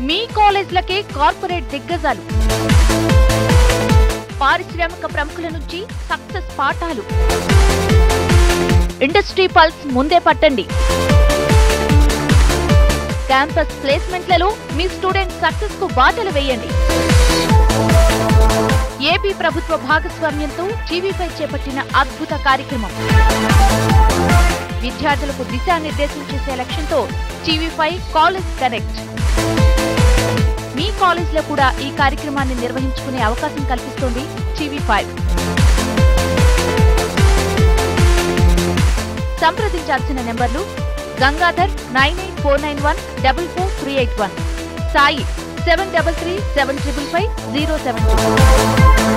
మీ కాలేజ్లకే corporate దిగ్గజాలు పారిశ్రామిక ప్రముఖుల నుంచి సక్సెస్ పాఠాలు ఇండస్ట్రీ పల్స్ ముందే పట్టండి క్యాంపస్ ప్లేస్మెంట్లలో మీ స్టూడెంట్ సక్సెస్ కు బాటలు వేయండి ఏపీ ప్రభుత్వ భాగస్వామ్యంతో టీవీపై చేపట్టిన అద్భుత కార్యక్రమం విద్యార్థులకు దిశానిర్దేశం చేసే లక్ష్యంతో టీవీ ఫైవ్ కాలేజ్ కనెక్ట్ మీ కాలేజ్ లో కూడా ఈ కార్యక్రమాన్ని నిర్వహించుకునే అవకాశం కల్పిస్తోంది టీవీ ఫైవ్ సంప్రదించాల్సిన నెంబర్లు Gangadhar nine eight four nine one double four three eight one Sai seven double three seven triple five zero seven